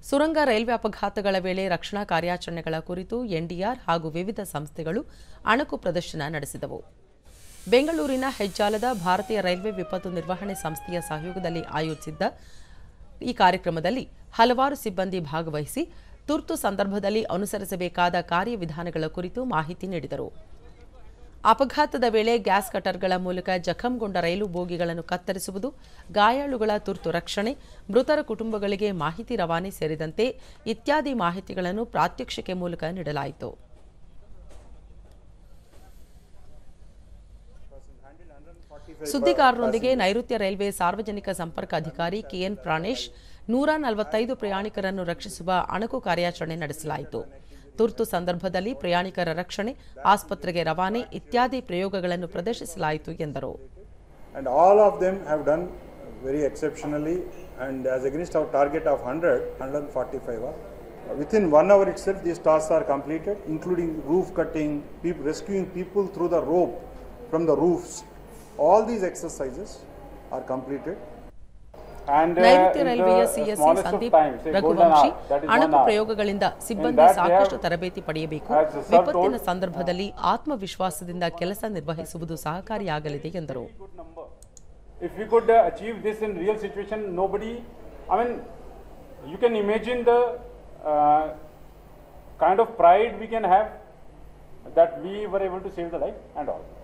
ಸುರಂಗ ರೈಲ್ವೆ ಅಪಘಾತಗಳ ವೇಳೆ ರಕ್ಷಣಾ ಕಾರ್ಯಾಚರಣೆಗಳ ಕುರಿತು ಎನ್ಡಿಆರ್ ಹಾಗೂ ವಿವಿಧ ಸಂಸ್ಥೆಗಳು ಅಣಕು ಪ್ರದರ್ಶನ ನಡೆಸಿದವು ಬೆಂಗಳೂರಿನ ಹೆಜ್ಜಾಲದ ಭಾರತೀಯ ರೈಲ್ವೆ ವಿಪತ್ತು ನಿರ್ವಹಣೆ ಸಂಸ್ಥೆಯ ಸಹಯೋಗದಲ್ಲಿ ಆಯೋಜಿಸಿದ್ದ ಈ ಕಾರ್ಯಕ್ರಮದಲ್ಲಿ ಹಲವಾರು ಸಿಬ್ಬಂದಿ ಭಾಗವಹಿಸಿ ತುರ್ತು ಸಂದರ್ಭದಲ್ಲಿ ಅನುಸರಿಸಬೇಕಾದ ಕಾರ್ಯವಿಧಾನಗಳ ಕುರಿತು ಮಾಹಿತಿ ನೀಡಿದರು ಅಪಘಾತದ ವೇಳೆ ಗ್ಯಾಸ್ ಕಟರ್ಗಳ ಮೂಲಕ ಜಖಂಗೊಂಡ ರೈಲು ಬೋಗಿಗಳನ್ನು ಕತ್ತರಿಸುವುದು ಗಾಯಾಳುಗಳ ತುರ್ತು ರಕ್ಷಣೆ ಮೃತರ ಕುಟುಂಬಗಳಿಗೆ ಮಾಹಿತಿ ರವಾನೆ ಸೇರಿದಂತೆ ಇತ್ಯಾದಿ ಮಾಹಿತಿಗಳನ್ನು ಪ್ರಾತ್ಯಕ್ಷಿಕೆ ಮೂಲಕ ನೀಡಲಾಯಿತು ಸುದ್ದಿಗಾರರೊಂದಿಗೆ ನೈಋತ್ಯ ರೈಲ್ವೆ ಸಾರ್ವಜನಿಕ ಸಂಪರ್ಕ ಅಧಿಕಾರಿ ಕೆಎನ್ ಪ್ರಾಣೇಶ್ ನೂರ ನಲವತ್ತೈದು ಪ್ರಯಾಣಿಕರನ್ನು ರಕ್ಷಿಸುವ ಅಣಕು ಕಾರ್ಯಾಚರಣೆ ನಡೆಸಲಾಯಿತು ತುರ್ತು ಸಂದರ್ಭದಲ್ಲಿ ಪ್ರಯಾಣಿಕರ ರಕ್ಷಣೆ ಆಸ್ಪತ್ರೆಗೆ ರವಾನೆ ಇತ್ಯಾದಿ ಪ್ರಯೋಗಗಳನ್ನು ಪ್ರದರ್ಶಿಸಲಾಯಿತು ಎಂದರು and all of them have done very exceptionally and as against our target of 100 145 are within one hour itself these tasks are completed including roof cutting peop- rescuing people through the rope from the roofs all these exercises are completed And uh, ನೈಋತ್ಯ in ರೈಲ್ವೆಯ the CSC smallest of Sandeep time, say golden Raghuvanshi hour, that is one ಅಣಕು hour. ಪ್ರಯೋಗಗಳಿಂದ ಸಿಬ್ಬಂದಿ that they ಸಾಕಷ್ಟು have, ತರಬೇತಿ ಪಡೆಯಬೇಕು as the sir ವಿಪತ್ತಿನ told, ಸಂದರ್ಭದಲ್ಲಿ ಆತ್ಮವಿಶ್ವಾಸದಿಂದ ಕೆಲಸ ನಿರ್ವಹಿಸುವುದು ಸಹಕಾರಿಯಾಗಲಿದೆ ಎಂದರು good number. If we could uh, achieve this in real situation, nobody, I mean, you can imagine the uh, kind of pride we can have that we were able to save the life and all.